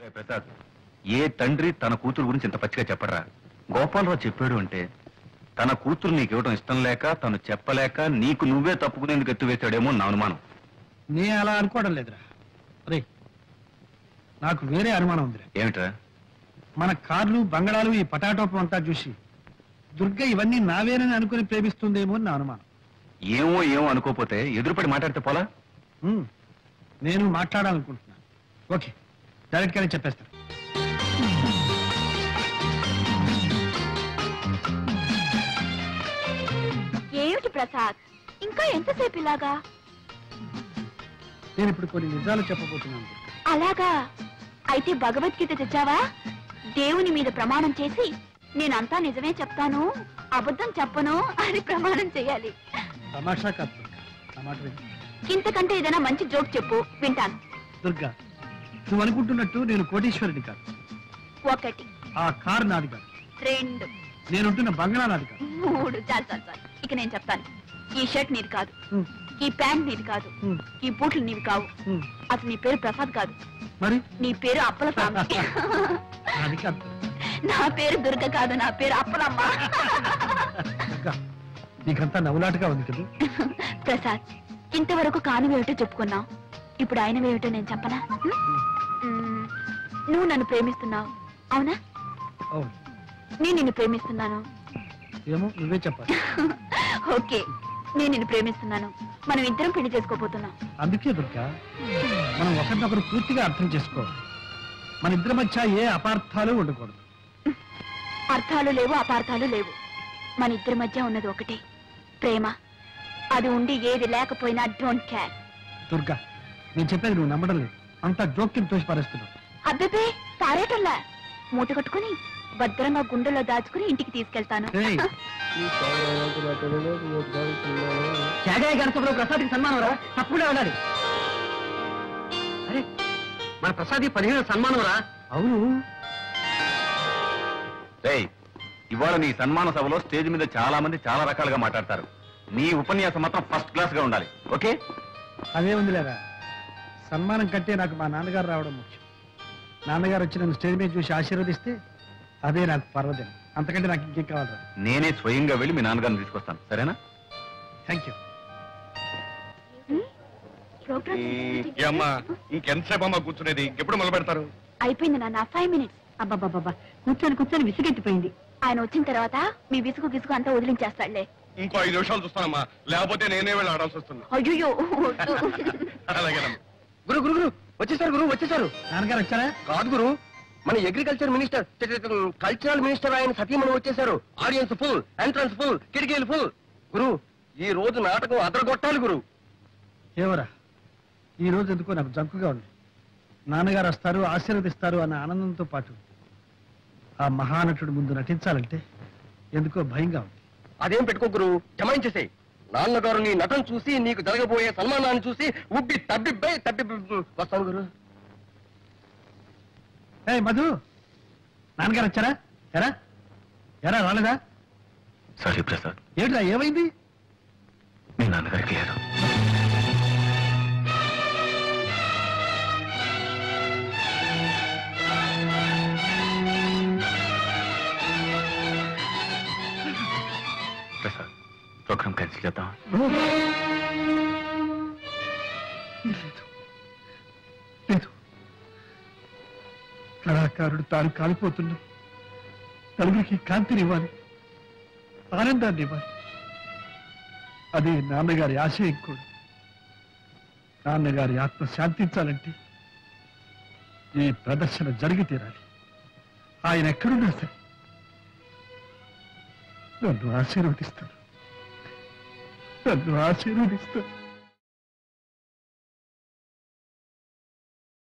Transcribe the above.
ఏ ప్రసాద్ ఏ తండ్రి తన కూతురు గురించి ఇంత పచ్చిగా చెప్పడరా గోపాలరావు చెప్పాడు అంటే తన కూతురు నీకు ఇవ్వడం ఇష్టం లేక తను చెప్పలేక నీకు నువ్వే తప్పుకునేందుకు ఎత్తువేశాడేమో నా అనుమానం నే అలా అనుకోవడం లేదురా రే నాకు వేరే అనుమానం ఉందిరా ఏమిట్రా మన కార్లు బంగళాలు ఈ పటాటోపం అంతా చూసి దుర్గ ఇవన్నీ నావేనని అనుకుని ప్రేమిస్తుందేమో అని నా అనుమానం ఏమో ఏమో అనుకోపోతే ఎదురుపడి మాట్లాడితే పోలా ఉమ్, నేను మాట్లాడాలనుకుంటున్నాను ఓకే డైరెక్ట్ గానే చెప్పేస్తాను ఏమిటి ప్రసాద్ ఇంకా ఎంతసేపు ఇలాగా నేను ఇప్పుడు కొన్ని నిజాలు చెప్పబోతున్నాను దుర్గా. అలాగా అయితే భగవద్గీత తెచ్చావా దేవుని మీద ప్రమాణం చేసి నేనంతా నిజమే చెప్తాను అబద్ధం చెప్పను అని ప్రమాణం చేయాలి తమాషా కాదు దుర్గా నా మాట విను. ఇంతకంటే ఏదైనా మంచి జోక్ చెప్పు వింటాను దుర్గా నువ్వు అనుకుంటున్నట్టు నేను కోటీశ్వరుని కాదు ఒకటి ఆ కారు నాది కాదు రెండు నేనుంటున్న బంగళా నాది కాదు మూడు చాలు చాలు చాలు ఇక నేను చెప్తాను ఈ షర్ట్ నీది కాదు ఉమ్, ఈ ప్యాంట్ నీది కాదు ఉమ్, ఈ బూట్లు నీవి కావు ఉమ్. అసలు నీ పేరు ప్రసాద్ కాదు మరి నీ పేరు అప్పల స్వామి అది కాదు నా పేరు దుర్గ కాదు నా పేరు అప్పలమ్మ దుర్గా నీకంతా నవ్వులాటగా ఉంది కదా ప్రసాద్ ఇంతవరకు కానివేమిటో చెప్పుకున్నావు ఇప్పుడు ఆయనవేమిటో నేను చెప్పనా హ్మ్? మ్మ్. నువ్వు నన్ను ప్రేమిస్తున్నావు అవునా అవును నేను నిన్ను ప్రేమిస్తున్నాను ఏమో నువ్వే చెప్పాలి ఓకే నేను నిన్ను ప్రేమిస్తున్నాను మనం ఇద్దరం పెళ్లి చేసుకోబోతున్నాం అందుకే దుర్గా మనం ఒకరినొకరు పూర్తిగా అర్థం చేసుకోవాలి మన ఇద్దరి మధ్య ఏ అపార్థాలు ఉండకూడదు అర్థాలు లేవు అపార్థాలు లేవు మన ఇద్దరి మధ్య ఉన్నది ఒకటే ప్రేమ అది ఉండి ఏది లేకపోయినా డోంట్ కేర్ దుర్గా నేను చెప్పేది నువ్వు నమ్మడం లేదు అంతా జోక్యం తోసి పారేస్తున్నావు అబ్బే పారేటల్లా మూట కట్టుకుని భద్రంగా గుండెలో దాచుకుని ఇంటికి తీసుకెళ్తాను ఏయ్, త్యాగయ్య గారి సభలో ప్రసాద్కి సన్మానం రా తప్పకుండా వెళ్ళాలి అరే మన ప్రసాద్ పదిహేను సన్మానం రా అవును రేయ్ ఇవాళ నీ సన్మాన సభలో స్టేజ్ మీద చాలా మంది చాలా రకాలుగా మాట్లాడతారు నీ ఉపన్యాసం మాత్రం ఫస్ట్ క్లాస్ గా ఉండాలి ఓకే అదే ఉంది లేదా సన్మానం కంటే నాకు మా నాన్నగారు రావడం ముఖ్యం నాన్నగారు వచ్చి నన్ను స్టేజ్ మీద చూసి ఆశీర్వదిస్తే అదే నాకు పర్వదినం అంతకంటే నాకు ఇంకేం కావాలరా నేనే స్వయంగా వెళ్ళి మీ నాన్నగారిని తీసుకొస్తాను సరేనా థ్యాంక్ యూ ప్రోగ్రామ్ అమ్మా ఇంకెంతసేపు అమ్మా కూర్చునేది ఎప్పుడు మొదలు పెడతారు అయిపోయింది నాన్న ఫైవ్ మినిట్స్ అబ్బాబాబా కూర్చొని కూర్చొని విసిగెత్తిపోయింది ఆయన వచ్చిన తర్వాత మీ విసుగు గిసుగు అంతా వదిలించేస్తాడులే ఇంకో ఐదు నిమిషాలు చూస్తానమ్మా లేకపోతే నేనే వెళ్ళి ఆడాల్సి వస్తుంది అయ్యో అలాగేనమ్మా గురు గురు గురు వచ్చేసారు గురు వచ్చేసారు నాన్నగారు వచ్చారా కాదు గురు మన అగ్రికల్చర్ మినిస్టర్ కల్చరల్ మినిస్టర్ ఆయన సతీమణి వచ్చేసారు ఆడియన్స్ ఫుల్ ఎంట్రన్స్ ఫుల్ కిటికీలు ఫుల్ గురు ఈ రోజు నాటకం అదరగొట్టాలి గురు ఏవరా ఈ రోజు ఎందుకో నాకు జంకుగా ఉంది నాన్నగారు వస్తారు ఆశీర్వదిస్తారు అన్న ఆనందంతో పాటు ఆ మహానటుడు ముందు నటించాలంటే ఎందుకో భయంగా ఉంది అదేం పెట్టుకో గురు జమాయించేసే నాన్నగారు నీ నటన చూసి నీకు జరగబోయే సన్మానాన్ని చూసి ఉబ్బి తబ్బిబ్బై తబ్బి వస్తాను గురు ఏ మధు నాన్నగారు వచ్చారా ఎరా ఎరా రాలేదా సారీ ప్రసాద్ ఏమిటా ఏమైంది మీ నాన్నగారికి లేదు ప్రసాద్ ప్రోగ్రామ్ క్యాన్సిల్ చేద్దాం లేదు లేదు కళాకారుడు తాను కాలిపోతున్నా నలుగురికి కాంతినివ్వాలి ఆనందాన్ని ఇవ్వాలి అది నాన్నగారి ఆశయం కూడా నాన్నగారి ఆత్మ శాంతించాలంటే ఈ ప్రదర్శన జరిగి తీరాలి ఆయన ఎక్కడున్నా సరే నన్ను ఆశీర్వదిస్తాడు నన్ను ఆశీర్వదిస్తాడు